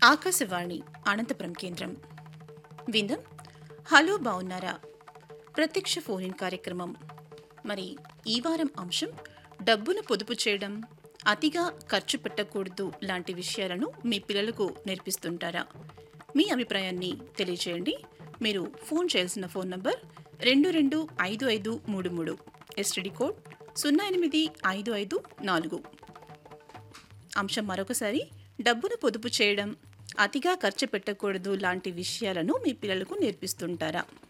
ఆకాశవాణి అనంతపురం కేంద్రం విందం హలో బాగున్నారా ప్రత్యక్ష ఫోన్ ఇన్ కార్యక్రమం మరి ఈ వారం అంశం డబ్బును పొదుపు చేయడం అతిగా ఖర్చు పెట్టకూడదు లాంటి విషయాలను మీ పిల్లలకు నేర్పిస్తుంటారా మీ అభిప్రాయాన్ని తెలియజేయండి మీరు ఫోన్ చేయాల్సిన ఫోన్ నంబర్ రెండు రెండు ఐదు ఐదు మూడు మూడు ఎస్టీడీ కోడ్ సున్నా ఎనిమిది ఐదు ఐదు నాలుగు అంశం మరొకసారి డబ్బును పొదుపు చేయడం అతిగా ఖర్చు పెట్టకూడదు లాంటి విషయాలను మీ పిల్లలకు నేర్పిస్తుంటారా